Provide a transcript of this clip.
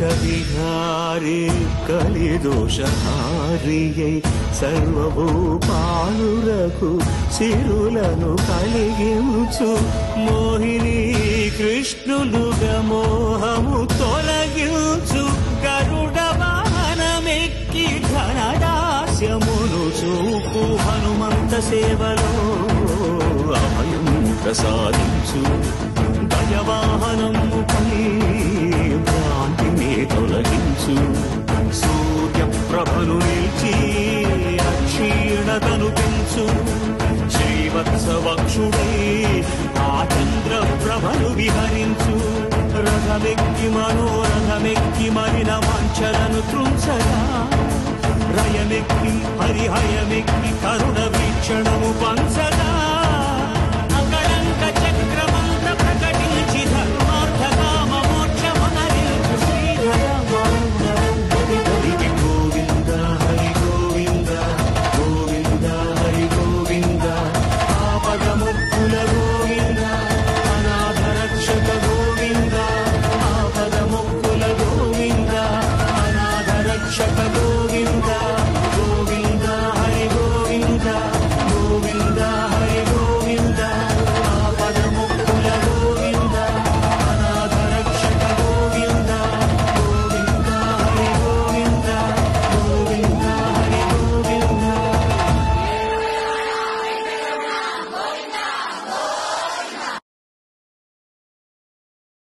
విషవిహారి కలిదోషహారియై సర్వభూపాలురకు సిరులను కలిగించు మోహిని కృష్ణులుగా మోహము తొలగించు గరుడ వాహనమెక్కి ఘనదాస్యమును చూపు హనుమంత సేవలో అభయం ప్రసాదించు గజవాహనముపై భ్రాంతిని తొలగించు సూర్య ప్రభను నిలిచి అక్షీణతను పెంచు శ్రీవత్సవక్షుడై ఆ చంద్ర ప్రభను విహరించు రథమెక్కి మనోరథమెక్కి మరిన వంచలను త్రుంచగా రయమెక్కి హరిహయమెక్కి కరుణ వీక్షణము పంచగా అకళంక చక్రమంత ప్రకటించి ధర్మార్థ కామ మోక్షమనరించు శ్రీధర హరి గోవింద హరి గోవింద గోవింద హరి గోవింద ఆపదముక్కుల గోవింద అనాథ రక్షక గోవింద ఆపదముక్కుల గోవింద అనాథ రక్షక గోవింద గోవింద హరి గోవింద గోవింద హరి